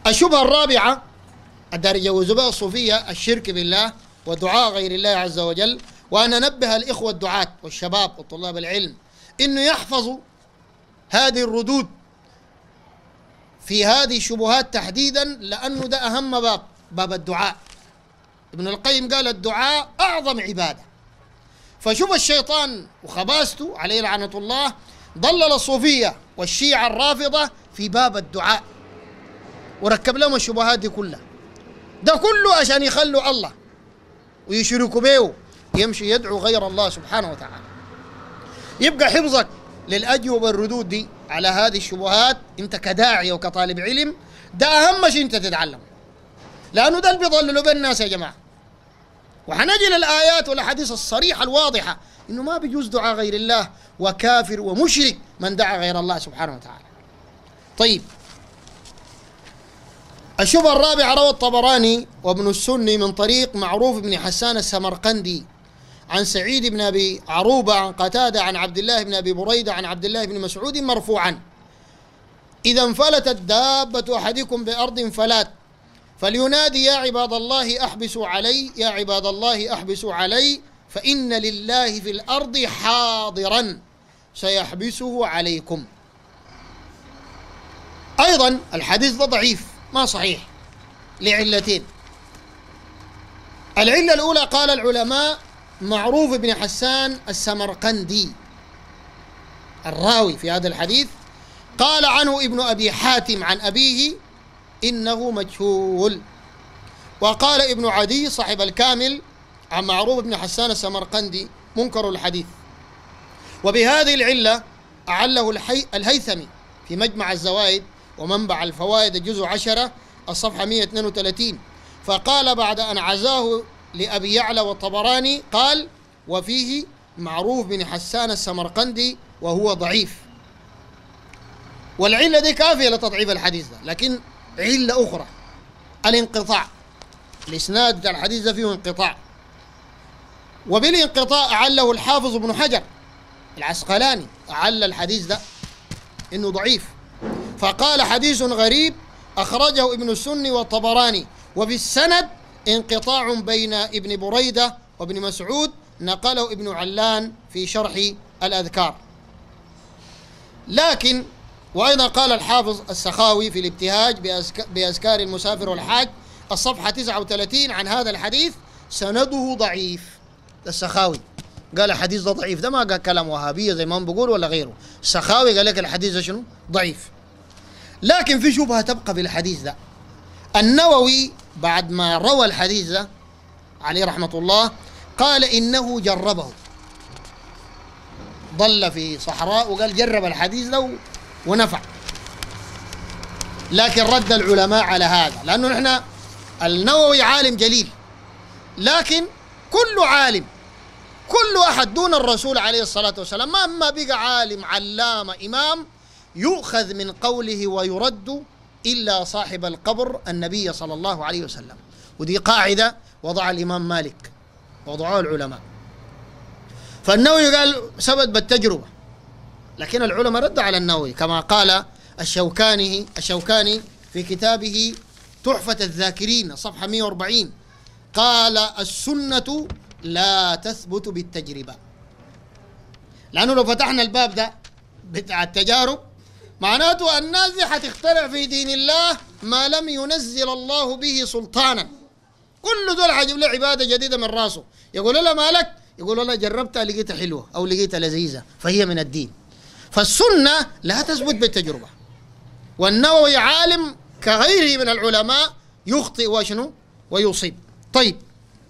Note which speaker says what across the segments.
Speaker 1: الشبهة الرابعة الدار يجوز بها الصوفية الشرك بالله ودعاء غير الله عز وجل وأن ننبه الإخوة الدعاة والشباب وطلاب العلم إنه يحفظوا هذه الردود في هذه الشبهات تحديدا لأنه ده أهم باب باب الدعاء ابن القيم قال الدعاء أعظم عبادة فشوف الشيطان وخباسته عليه لعنة الله ضلل الصوفية والشيعة الرافضة في باب الدعاء وركب لهم الشبهات دي كلها ده كله عشان يخلوا الله ويشركوا به يمشي يدعو غير الله سبحانه وتعالى يبقى حفظك للأجوبة الردود دي على هذه الشبهات انت كداعي وكطالب علم ده اهم شيء انت تتعلمه لانه ده اللي بيضللوا بين الناس يا جماعه وحنجي للايات والاحاديث الصريحه الواضحه انه ما بيجوز دعاء غير الله وكافر ومشرك من دعا غير الله سبحانه وتعالى طيب الشبهة الرابعة روى الطبراني وابن السني من طريق معروف بن حسان السمرقندي عن سعيد بن ابي عروبه عن قتاده عن عبد الله بن ابي بريده عن عبد الله بن مسعود مرفوعا اذا انفلتت دابه احدكم بارض فلات فلينادي يا عباد الله احبسوا علي يا عباد الله احبسوا علي فان لله في الارض حاضرا سيحبسه عليكم ايضا الحديث ده ضعيف ما صحيح لعلتين العله الاولى قال العلماء معروف بن حسان السمرقندي الراوي في هذا الحديث قال عنه ابن ابي حاتم عن ابيه انه مجهول وقال ابن عدي صاحب الكامل عن معروف بن حسان السمرقندي منكر الحديث وبهذه العله اعله الحي الهيثمي في مجمع الزوائد ومنبع الفوائد الجزء عشرة الصفحة 132 فقال بعد أن عزاه لأبي يعلى والطبراني قال وفيه معروف بن حسان السمرقندي وهو ضعيف والعلة دي كافية لتضعيف الحديث ده لكن علة أخرى الانقطاع الإسناد بتاع الحديث ده فيه انقطاع وبالانقطاع أعله الحافظ ابن حجر العسقلاني أعل الحديث ده إنه ضعيف فقال حديث غريب أخرجه ابن السني والطبراني وفي السند انقطاع بين ابن بريدة وابن مسعود نقله ابن علان في شرح الأذكار لكن وأيضا قال الحافظ السخاوي في الابتهاج بأذك- بأذكار المسافر والحاج الصفحة 39 عن هذا الحديث سنده ضعيف السخاوي قال الحديث ده ضعيف ده ما قال كلام وهابية زي ما هم بيقول ولا غيره السخاوي قال لك الحديث ده شنو ضعيف لكن في شبهة تبقى بالحديث ده النووي بعد ما روى الحديث ده عليه رحمة الله قال إنه جربه ضل في صحراء وقال جرب الحديث ده ونفع لكن رد العلماء على هذا لأنه نحن النووي عالم جليل لكن كل عالم كل أحد دون الرسول عليه الصلاة والسلام مهما بقى عالم علامة إمام يؤخذ من قوله ويرد إلا صاحب القبر النبي صلى الله عليه وسلم ودي قاعدة وضع الإمام مالك وضعها العلماء فالنووي قال ثبت بالتجربة لكن العلماء ردوا على النووي كما قال الشوكاني الشوكاني في كتابه تحفة الذاكرين صفحة 140 قال السنة لا تثبت بالتجربة لأنه لو فتحنا الباب ده بتاع التجارب معناته الناس دي حتخترع في دين الله ما لم ينزل الله به سلطانا كل دول حيجيب له عباده جديده من راسه يقول له مالك يقول له جربتها لقيتها حلوه او لقيتها لذيذه فهي من الدين فالسنه لا تثبت بالتجربه والنووي عالم كغيره من العلماء يخطئ وشنو ويصيب طيب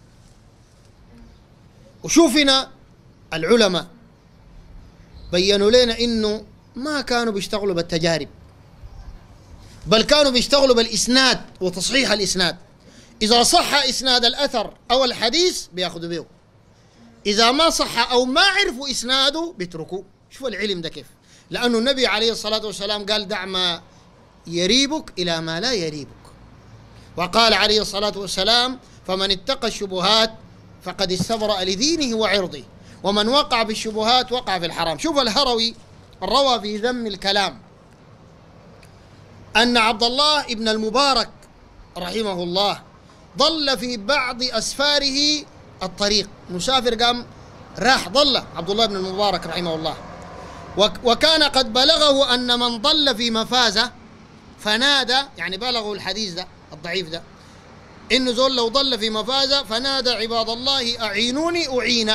Speaker 1: وشوفنا العلماء بينوا لنا انه ما كانوا بيشتغلوا بالتجارب بل كانوا بيشتغلوا بالاسناد وتصحيح الاسناد اذا صح اسناد الاثر او الحديث بياخذوا به اذا ما صح او ما عرفوا اسناده بيتركوه شوف العلم ده كيف لانه النبي عليه الصلاه والسلام قال دع ما يريبك الى ما لا يريبك وقال عليه الصلاه والسلام فمن اتقى الشبهات فقد استبرأ لدينه وعرضه ومن وقع في الشبهات وقع في الحرام شوف الهروي روى في ذم الكلام أن عبد الله ابن المبارك رحمه الله ضل في بعض أسفاره الطريق مسافر قام راح ضل عبد الله بن المبارك رحمه الله وكان قد بلغه أن من ضل في مفازة فنادى يعني بلغه الحديث ده الضعيف ده إنه زول لو ضل في مفازة فنادى عباد الله أعينوني أعين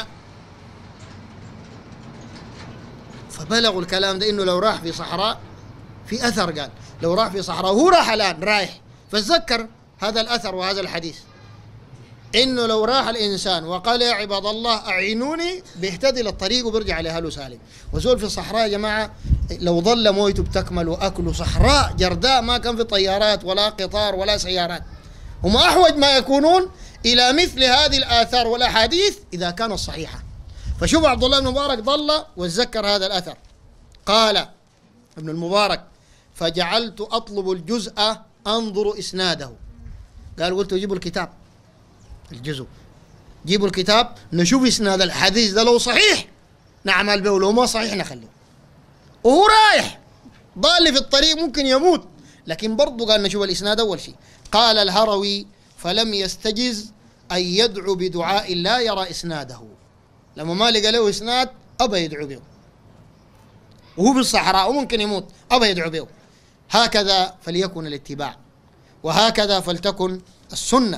Speaker 1: فبلغوا الكلام ده إنه لو راح في صحراء في أثر قال لو راح في صحراء هو راح الآن رايح فتذكر هذا الأثر وهذا الحديث إنه لو راح الإنسان وقال يا عباد الله أعينوني بيهتدي للطريق وبيرجع لأهله سالم وزول في الصحراء يا جماعة لو ظل مويته بتكمل وأكله صحراء جرداء ما كان في طيارات ولا قطار ولا سيارات هم أحوج ما يكونون إلى مثل هذه الآثار والأحاديث إذا كانت صحيحة فشوف عبد الله بن المبارك ضل وتذكر هذا الأثر قال ابن المبارك فجعلت أطلب الجزء أنظر إسناده قال قلت جيبوا الكتاب الجزء جيبوا الكتاب نشوف إسناد الحديث ده لو صحيح نعمل به ولو ما صحيح نخليه وهو رايح ضال في الطريق ممكن يموت لكن برضه قال نشوف الإسناد أول شيء قال الهروي فلم يستجز أن يدعو بدعاء لا يرى إسناده لما ما لقى له إسناد أبى يدعو به وهو بالصحراء وممكن يموت أبى يدعو به هكذا فليكن الاتباع وهكذا فلتكن السنة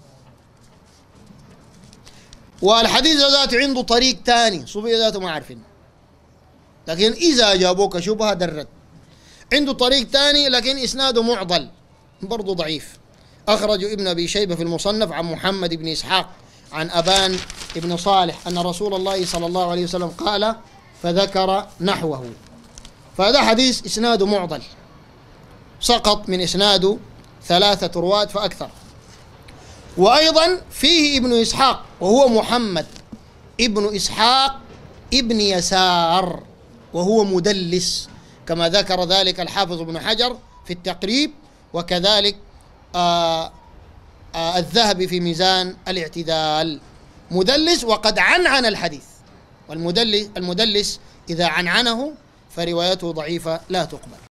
Speaker 1: والحديث ذات عنده طريق ثاني صوفية ذاته ما عارفين لكن إذا جابوك شبهة درت عنده طريق ثاني لكن إسناده معضل برضه ضعيف أخرج ابن أبي شيبة في المصنف عن محمد بن إسحاق عن أبان بن صالح أن رسول الله صلى الله عليه وسلم قال فذكر نحوه فهذا حديث إسناده معضل سقط من إسناده ثلاثة رواة فأكثر وأيضا فيه ابن إسحاق وهو محمد ابن إسحاق ابن يسار وهو مدلس كما ذكر ذلك الحافظ ابن حجر في التقريب وكذلك آه آه الذهبي في ميزان الاعتدال مدلس وقد عنعن الحديث والمدلس المدلس إذا عنعنه فروايته ضعيفة لا تقبل